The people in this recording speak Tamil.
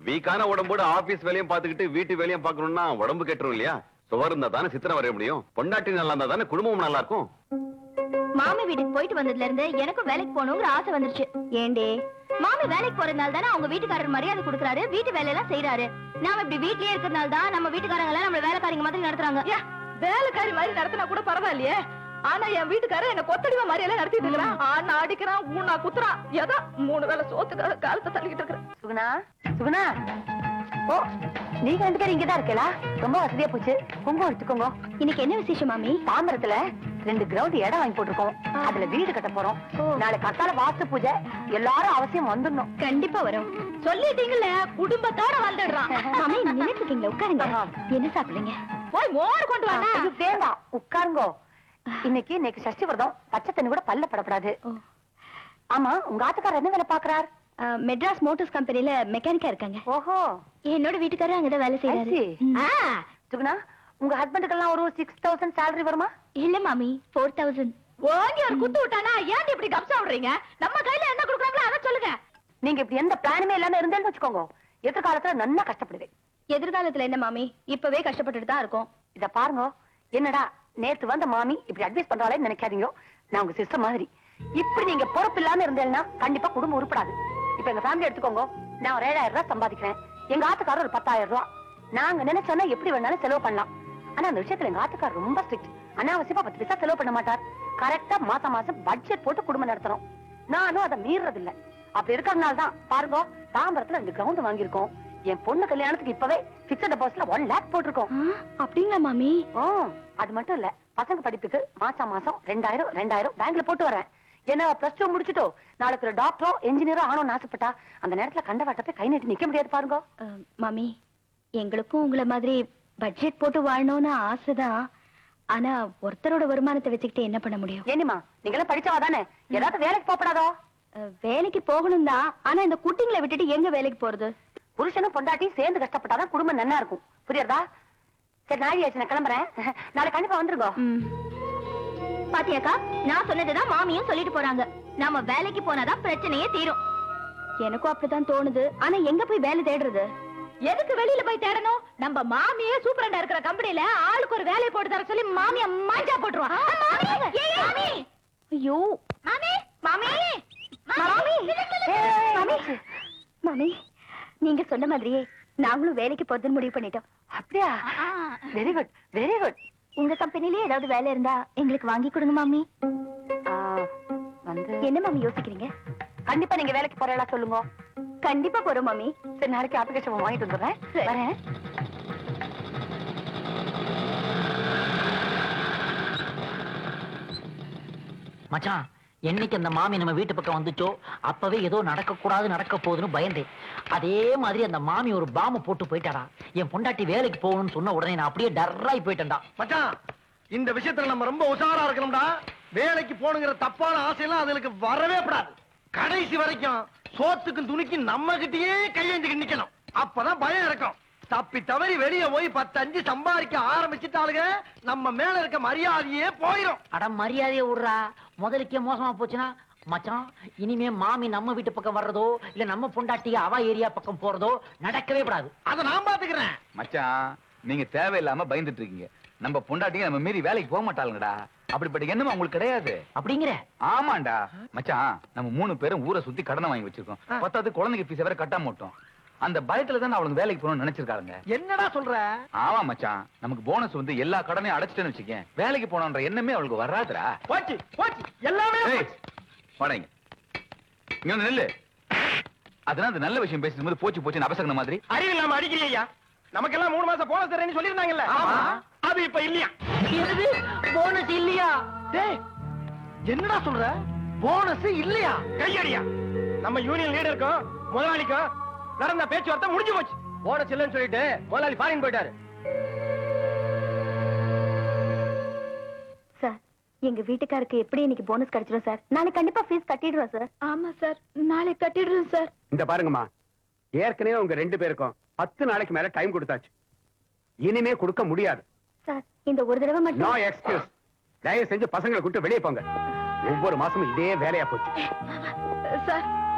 வீக்கான உடம்போட ஆபீஸ் வேலையும் பாத்துக்கிட்டு வீட்டு வேலையும் பாக்கணும்னா உடம்பு கெட்டுரும் இல்லையா சுவர் இருந்தா தானே சித்திரம் வரைய முடியும் பொண்டாட்டி நல்லா இருந்தா தானே குடும்பமும் நல்லா இருக்கும் மாமி வீட்டுக்கு போயிட்டு வந்ததுல இருந்து எனக்கும் வேலைக்கு போகணுங்கிற ஆசை வந்துருச்சு ஏண்டே மாமி வேலைக்கு போறதுனால தானே அவங்க வீட்டுக்காரர் மரியாதை கொடுக்கறாரு வீட்டு வேலையெல்லாம் செய்யறாரு நாம இப்படி வீட்லயே இருக்கிறதுனால தான் நம்ம வீட்டுக்காரங்க எல்லாம் நம்ம வேலைக்காரங்க மாதிரி நடத்துறாங்க ஏ, வேலைக்காரி மாதிரி நடத்தினா கூட பரவாயில்லையே ஆனா என் வீட்டுக்காரர் என்ன கொத்தடிவ மாதிரி எல்லாம் நடத்திட்டு இருக்கிறான் ஆனா அடிக்கிறான் ஊனா குத்துறான் ஏதோ மூணு வேளை சோத்துக்காக காலத்தை தள்ளிக்கிட்டு இருக்கிறேன் சுகுணா சுகுணா ஓ நீங்க ரெண்டு பேரும் இங்கதான் இருக்கலா ரொம்ப வசதியா போச்சு குங்குமம் எடுத்துக்கோங்க இன்னைக்கு என்ன விசேஷம் மாமி தாம்பரத்துல ரெண்டு கிரவுண்ட் இடம் வாங்கி போட்டிருக்கோம் அதுல வீடு கட்ட போறோம் ஓ. நாளைக்கு கத்தால வாஸ்து பூஜை எல்லாரும் அவசியம் வந்துடணும் கண்டிப்பா வரும் சொல்லிட்டீங்கல்ல குடும்பத்தோட வந்துடுறான் மாமி நினைட்டு இருக்கீங்களா உட்காருங்க என்ன சாப்பிடுறீங்க போய் மோர் கொண்டு வாங்க இது வேண்டாம் உட்காருங்கோ இன்னைக்கு இன்னைக்கு சஷ்டி விரதம் பச்சை தண்ணி கூட பல்ல படப்படாது ஓ. ஆமா உங்க ஆத்துக்காரர் என்ன வேலை பாக்குறார் ஆ, மெட்ராஸ் மோட்டார்ஸ் கம்பெனில மெக்கானிக்கா இருக்காங்க ஓஹோ என்னோட வீட்டுக்காரர் அங்கதான் வேலை செய்யறாரு I see. ம். ஆ, சுகுணா உங்க ஹஸ்பண்டுக்கெல்லாம் ஒரு சிக்ஸ் தௌசண்ட் salary வருமா இல்ல மாமி ஃபோர் தௌசண்ட் ஓங்கி ஒரு குத்து விட்டானா ஏன் இப்படி கப்சா விடுறீங்க நம்ம கையில என்ன கொடுக்குறாங்களோ அதை சொல்லுங்க நீங்க இப்படி எந்த பிளானுமே இல்லாம இருந்தேன்னு வச்சுக்கோங்க எதிர்காலத்துல நல்லா கஷ்டப்படுவேன் எதிர்காலத்துல என்ன மாமி இப்பவே கஷ்டப்பட்டுட்டு தான் இருக்கோம் இத பாருங்க என்னடா நேத்து வந்த மாமி இப்படி அட்வைஸ் பண்றாளேன்னு நினைக்காதீங்க நான் உங்க சிஸ்டர் மாதிரி இப்படி நீங்க பொறுப்பு இல்லாம இருந்தேன்னா கண்டிப்பா குடும்பம் உருப்படாது இப்ப எங்க ஃபேமிலி எடுத்துக்கோங்க நான் ஒரு ஏழாயிரம் ரூபாய் சம்பாதிக்கிறேன் எங்க ஆத்துக்காரர் ஒரு பத்தாயிரம் ரூபாய் நாங்க நினைச்சோன்னா எப்படி வேணாலும் செலவு பண்ணலாம் ஆனா அந்த விஷயத்துல எங்க ஆத்துக்காரர் ரொம்ப ஸ்ட்ரிக்ட் அனாவசியமா பத்து பைசா செலவு பண்ண மாட்டார் கரெக்டா மாசம் மாசம் பட்ஜெட் போட்டு குடும்பம் நடத்துறோம் நானும் அதை மீறது இல்ல அப்படி இருக்கிறதுனால தான் பாருங்க தாம்பரத்துல ரெண்டு கிரவுண்ட் வாங்கியிருக்கோம் என் பொண்ணு கல்யாணத்துக்கு இப்பவே பிக்சட் டெபாசிட்ல ஒன் லேக் போட்டிருக்கோம் ஆ, அப்படிங்களா மாமி ஓ அது மட்டும் இல்ல பசங்க படிப்புக்கு மாசம் மாசம் ரெண்டாயிரம் ரெண்டாயிரம் பேங்க்ல போட்டு வரேன் ஏன்னா பிளஸ் டூ முடிச்சுட்டோ நாளைக்கு ஒரு டாக்டரோ என்ஜினியரோ ஆகணும்னு ஆசைப்பட்டா அந்த நேரத்துல கண்ட வட்டத்தை கை நீட்டி நிக்க முடியாது பாருங்க ஆ, மாமி எங்களுக்கும் உங்கள மாதிரி பட்ஜெட் போட்டு வாழணும்னு ஆசைதான் ஆனா ஒருத்தரோட வருமானத்தை வச்சுக்கிட்டு என்ன பண்ண முடியும் ஏனிமா நீங்க எல்லாம் படிச்சவா தானே ஏதாவது வேலைக்கு போகப்படாதோ ஆ, வேலைக்கு போகணும் தான் ஆனா இந்த குட்டிங்களை விட்டுட்டு எங்க வேலைக்கு போறது புருஷனும் பொண்டாட்டியும் சேர்ந்து கஷ்டப்பட்டாதான் குடும்பம் நல்லா இருக்கும் புரியுறதா சரி நாளை ஆச்சு நான் கிளம்புறேன் நாளைக்கு கண்டிப்பா வந்துருங்க ம். பாத்தியாக்கா நான் சொன்னதுதான் மாமியும் சொல்லிட்டு போறாங்க நாம வேலைக்கு போனாதான் பிரச்சனையே தீரும் எனக்கும் அப்படிதான் தோணுது ஆனா எங்க போய் வேலை தேடுறது எதுக்கு வெளியில போய் தேடணும் நம்ம மாமியே சூப்பரண்டா இருக்கிற கம்பெனில ஆளுக்கு ஒரு வேலையை போட்டு தர சொல்லி மாமிய மாஞ்சா போட்டுருவான் மாமி ஐயோ மாமி மாமி மாமி மாமி மாமி நீங்க சொன்ன மாதிரியே நாங்களும் வேலைக்கு போறதுன்னு முடிவு பண்ணிட்டோம் அப்படியா வெரி குட் வெரி குட் உங்க கம்பெனிலேயே ஏதாவது வேலை இருந்தா எங்களுக்கு வாங்கி கொடுங்க மாமி வந்து என்ன மாமி யோசிக்கிறீங்க கண்டிப்பா நீங்க வேலைக்கு போறதா சொல்லுங்க கண்டிப்பா போறோம் மாமி சரி நாளைக்கு அப்ளிகேஷன் வாங்கிட்டு வந்துடுறேன் சரி. வரேன் மச்சான் என்னைக்கு அந்த மாமி நம்ம வீட்டு பக்கம் வந்துச்சோ அப்பவே ஏதோ நடக்க கூடாது நடக்க போகுதுன்னு பயந்தேன் அதே மாதிரி அந்த மாமி ஒரு பாம்பு போட்டு போயிட்டாடா என் பொண்டாட்டி வேலைக்கு போகணும்னு சொன்ன உடனே நான் அப்படியே டர்ராய் போயிட்டேன்டா மச்சான் இந்த விஷயத்துல நம்ம ரொம்ப உஷாரா இருக்கணும்டா வேலைக்கு போகணுங்கிற தப்பான ஆசையெல்லாம் அதுக்கு வரவே கூடாது கடைசி வரைக்கும் சோத்துக்கும் துணிக்கும் நம்ம கிட்டயே கையெழுந்துக்கு நிக்கணும் அப்பதான் பயம் இருக்கும் தப்பி தவறி வெளிய போய் பத்து அஞ்சு சம்பாதிக்க ஆரம்பிச்சுட்டாளுங்க நம்ம மேல இருக்க மரியாதையே போயிரும் அட மரியாதையை விடுறா முதலுக்கே மோசமா போச்சுன்னா மச்சான் இனிமே மாமி நம்ம வீட்டு பக்கம் வர்றதோ இல்ல நம்ம பொண்டாட்டி அவ ஏரியா பக்கம் போறதோ நடக்கவே கூடாது அத நான் பாத்துக்கிறேன் மச்சான் நீங்க தேவையில்லாம பயந்துட்டு இருக்கீங்க நம்ம பொண்டாட்டிங்க நம்ம மீறி வேலைக்கு போக மாட்டாளுங்கடா அப்படிப்பட்ட எண்ணம் உங்களுக்கு கிடையாது அப்படிங்கிற ஆமாண்டா மச்சான் நம்ம மூணு பேரும் ஊரை சுத்தி கடனை வாங்கி வச்சிருக்கோம் பத்தாவது குழந்தைங்க பீஸ் வேற கட்டாம விட்டோம் அந்த பயத்துல தான் அவளுக்கு வேலைக்கு போகணும்னு நினைச்சிருக்காங்க என்னடா சொல்ற ஆமா மச்சான் நமக்கு போனஸ் வந்து எல்லா கடனையும் அடைச்சிட்டேன்னு வச்சுக்கேன் வேலைக்கு போனோன்ற எண்ணமே அவளுக்கு வராதுடா போச்சு போச்சு எல்லாமே ஏய், வாடாங்க இங்க வந்து நில்லு அதனால அந்த நல்ல விஷயம் பேசும்போது போச்சு போச்சுன்னு அபசகன மாதிரி அறிவு இல்லாம அடிக்கிறியா நமக்கெல்லாம் மூணு மாசம் போனஸ் தரேன்னு சொல்லிருந்தாங்கல்ல அது இப்ப இல்லையா போனஸ் இல்லையா டேய் என்னடா சொல்ற போனஸ் இல்லையா கையடியா நம்ம யூனியன் லீடருக்கும் முதலாளிக்கும் நடந்த பேச்சுவார்த்தை முடிஞ்சு போச்சு போனஸ் இல்லைன்னு சொல்லிட்டு முதலாளி ஃபாரின் போயிட்டாரு சார் எங்க வீட்டுக்காருக்கு எப்படி இன்னைக்கு போனஸ் கிடைச்சிடும் சார் நாளைக்கு கண்டிப்பா ஃபீஸ் கட்டிடுறோம் சார் ஆமா சார் நாளைக்கு கட்டிடுறேன் சார் இந்த பாருங்கம்மா ஏற்கனவே உங்க ரெண்டு பேருக்கும் பத்து நாளைக்கு மேல டைம் கொடுத்தாச்சு இனிமே கொடுக்க முடியாது சார் இந்த ஒரு தடவை நோ மட்டும் எக்ஸ்கியூஸ் தயவு செஞ்சு பசங்களை கூட்டு வெளியே போங்க ஒவ்வொரு மாசமும் இதே வேலையா போச்சு சார்